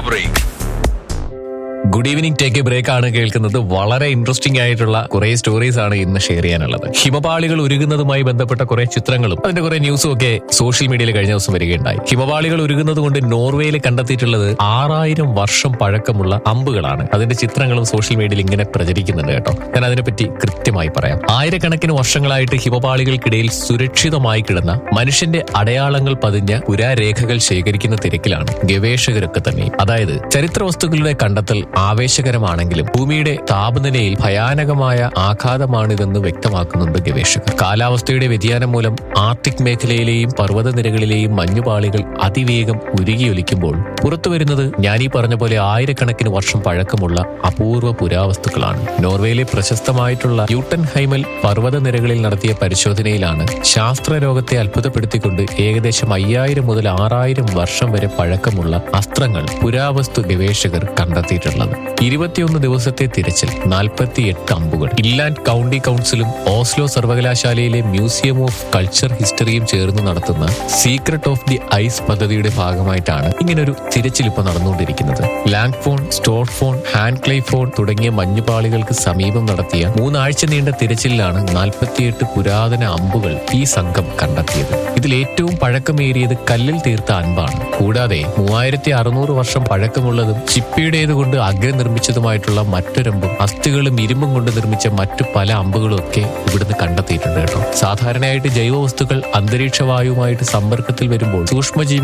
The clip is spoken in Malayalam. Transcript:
break. Good evening take a break ആണ് കേൾക്കുന്നത് വളരെ ഇൻട്രസ്റ്റിംഗ് ആയിട്ടുള്ള കുറെ സ്റ്റോറീസ് ആണ് ഇന്ന് ഷെയർ ചെയ്യാനുള്ളത് ഹിമപാളികൾ ഉരുകുന്നതുമായി ബന്ധപ്പെട്ട കുറെ ചിത്രങ്ങളും അതിന്റെ കുറെ ന്യൂസും ഒക്കെ സോഷ്യൽ മീഡിയയിൽ കഴിഞ്ഞ ദിവസം വരികയുണ്ടായി ഹിമപാളികൾ ഉരുകുന്നത് കൊണ്ട് നോർവേയിൽ കണ്ടെത്തിയിട്ടുള്ളത് ആറായിരം വർഷം പഴക്കമുള്ള അമ്പുകളാണ് അതിന്റെ ചിത്രങ്ങളും സോഷ്യൽ മീഡിയയിൽ ഇങ്ങനെ പ്രചരിക്കുന്നുണ്ട് കേട്ടോ ഞാൻ അതിനെപ്പറ്റി കൃത്യമായി പറയാം ആയിരക്കണക്കിന് വർഷങ്ങളായിട്ട് ഹിമപാളികൾക്കിടയിൽ സുരക്ഷിതമായി കിടന്ന മനുഷ്യന്റെ അടയാളങ്ങൾ പതിഞ്ഞ പുരാരേഖകൾ ശേഖരിക്കുന്ന തിരക്കിലാണ് ഗവേഷകരൊക്കെ തന്നെ അതായത് ചരിത്ര വസ്തുക്കളുടെ കണ്ടെത്തൽ ആവേശകരമാണെങ്കിലും ഭൂമിയുടെ താപനിലയിൽ ഭയാനകമായ ആഘാതമാണിതെന്ന് വ്യക്തമാക്കുന്നുണ്ട് ഗവേഷകർ കാലാവസ്ഥയുടെ വ്യതിയാനം മൂലം ആർട്ടിക് മേഖലയിലെയും പർവ്വതനിരകളിലെയും മഞ്ഞുപാളികൾ അതിവേഗം ഉരുകിയൊലിക്കുമ്പോൾ പുറത്തുവരുന്നത് ഞാനീ പറഞ്ഞ പോലെ ആയിരക്കണക്കിന് വർഷം പഴക്കമുള്ള അപൂർവ പുരാവസ്തുക്കളാണ് നോർവേയിലെ പ്രശസ്തമായിട്ടുള്ള യൂട്ടൻ ഹൈമൽ പർവ്വതനിരകളിൽ നടത്തിയ പരിശോധനയിലാണ് ശാസ്ത്രലോകത്തെ അത്ഭുതപ്പെടുത്തിക്കൊണ്ട് ഏകദേശം അയ്യായിരം മുതൽ ആറായിരം വർഷം വരെ പഴക്കമുള്ള അസ്ത്രങ്ങൾ പുരാവസ്തു ഗവേഷകർ കണ്ടെത്തിയിട്ടുള്ളത് ഇരുപത്തിയൊന്ന് ദിവസത്തെ തിരച്ചിൽ നാൽപ്പത്തിയെട്ട് അമ്പുകൾ ഇല്ലാൻഡ് കൗണ്ടി കൗൺസിലും ഓസ്ലോ സർവകലാശാലയിലെ മ്യൂസിയം ഓഫ് കൾച്ചർ ഹിസ്റ്ററിയും ചേർന്ന് നടത്തുന്ന സീക്രട്ട് ഓഫ് ദി ഐസ് പദ്ധതിയുടെ ഭാഗമായിട്ടാണ് ഇങ്ങനൊരു തിരച്ചിൽ ഇപ്പോൾ നടന്നുകൊണ്ടിരിക്കുന്നത് ലാൻഡ് ഫോൺ സ്റ്റോർ ഫോൺ ഹാൻഡ് ക്ലൈ ഫോൺ തുടങ്ങിയ മഞ്ഞുപാളികൾക്ക് സമീപം നടത്തിയ മൂന്നാഴ്ച നീണ്ട തിരച്ചിലാണ് നാൽപ്പത്തിയെട്ട് പുരാതന അമ്പുകൾ ഈ സംഘം കണ്ടെത്തിയത് ഇതിൽ ഏറ്റവും പഴക്കമേറിയത് കല്ലിൽ തീർത്ത അൻപാണ് കൂടാതെ മൂവായിരത്തി അറുന്നൂറ് വർഷം പഴക്കമുള്ളതും ചിപ്പിയുടേത് കൊണ്ട് അഗ്രനിർമ്മിച്ചതുമായിട്ടുള്ള മറ്റൊരമ്പും അസ്ഥികളും ഇരുമ്പും കൊണ്ട് നിർമ്മിച്ച മറ്റു പല അമ്പുകളും ഒക്കെ ഇവിടുന്ന് കണ്ടെത്തിയിട്ടുണ്ട് കേട്ടോ സാധാരണയായിട്ട് ജൈവ വസ്തുക്കൾ അന്തരീക്ഷ വായുവുമായിട്ട് സമ്പർക്കത്തിൽ വരുമ്പോൾ സൂക്ഷ്മജീവി